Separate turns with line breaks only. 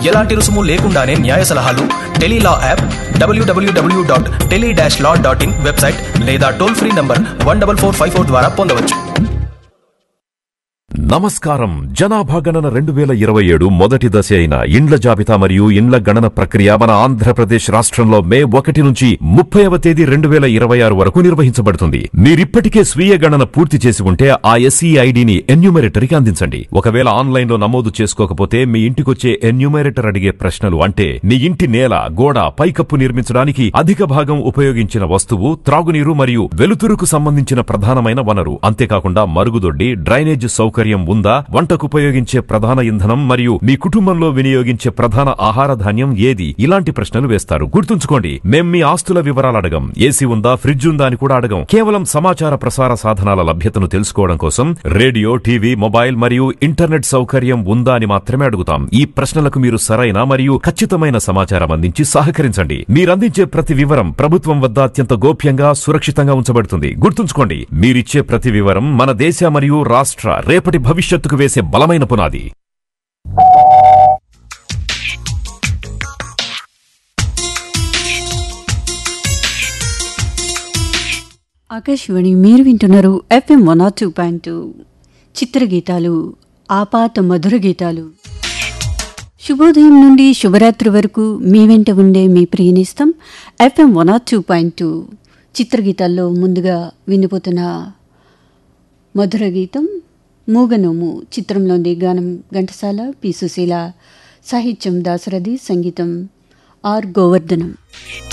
ఎలాంటి రుసుము లేకుండానే న్యాయ సలహాలు టెలీలా యాప్ డబ్ల్యూడబ్ల్యూడబ్ల్యూ dot tele dash law dot in website లేదా toll free number one double four five four ద్వారా పొందవచ్చు
నమస్కారం జనాభా గణన రెండు వేల ఇరవై ఏడు మొదటి దశ అయిన ఇండ్ల జాబితా మరియు ఇండ్ల గణన ప్రక్రియ మన ఆంధ్రప్రదేశ్ రాష్ట్రంలో మే ఒకటి నుంచి ముప్పైవ తేదీ రెండు వేల ఇరవై ఆరు వరకు నిర్వహించబడుతుంది మీరిప్పటికే స్వీయ గణన పూర్తి చేసి ఉంటే ఆ ఎస్ఈ ఐడిని ఎన్యూమరేటర్కి అందించండి ఒకవేళ ఆన్లైన్ లో నమోదు చేసుకోకపోతే మీ ఇంటికొచ్చే ఎన్యూమరేటర్ అడిగే ప్రశ్నలు అంటే మీ ఇంటి నేల గోడ పైకప్పు నిర్మించడానికి అధిక భాగం ఉపయోగించిన వస్తువు త్రాగునీరు మరియు వెలుతురుకు సంబంధించిన ప్రధానమైన వనరు అంతేకాకుండా మరుగుదొడ్డి డ్రైనేజ్ సౌకర్యం ఉందా వంటకు ఉపయోగించే ప్రధాన ఇంధనం మరియు మీ కుటుంబంలో వినియోగించే ప్రధాన ఆహార ధాన్యం ఏది ఇలాంటి ప్రశ్నలు వేస్తారు గుర్తుంచుకోండి మేం మీ ఆస్తుల వివరాలు అడగం ఏసీ ఉందా ఫ్రిడ్జ్ ఉందా అని కూడా అడగం కేవలం సమాచార ప్రసార సాధనాల లభ్యతను తెలుసుకోవడం కోసం రేడియో టీవీ మొబైల్ మరియు ఇంటర్నెట్ సౌకర్యం ఉందా అని మాత్రమే అడుగుతాం ఈ ప్రశ్నలకు మీరు సరైన మరియు ఖచ్చితమైన సమాచారం అందించి సహకరించండి మీరందించే ప్రతి వివరం ప్రభుత్వం వద్ద అత్యంత గోప్యంగా సురక్షితంగా ఉంచబడుతుంది గుర్తుంచుకోండి మీరిచ్చే ప్రతి వివరం మన దేశ మరియు రాష్ట్ర రేపటి భవిష్యత్తుకు వేసే బలమైన పునాది
ఆకాశవాణి మీరు వింటున్నారు FM one R two point two చిత్రగీతాలు ఆపాత మధుర గీతాలు శుభోదయం నుండి శుభరాత్రి వరకు మీ వెంట ఉండే మీ ప్రియనిస్తాం FM one R two point two చిత్రగీతాల్లో ముందుగా వినిపోతున్న మధుర గీతం మూగనోము చిత్రంలోని గానం ఘంటసాల పి సుశీల సాహిత్యం దాసరథి సంగీతం ఆర్ గోవర్ధనం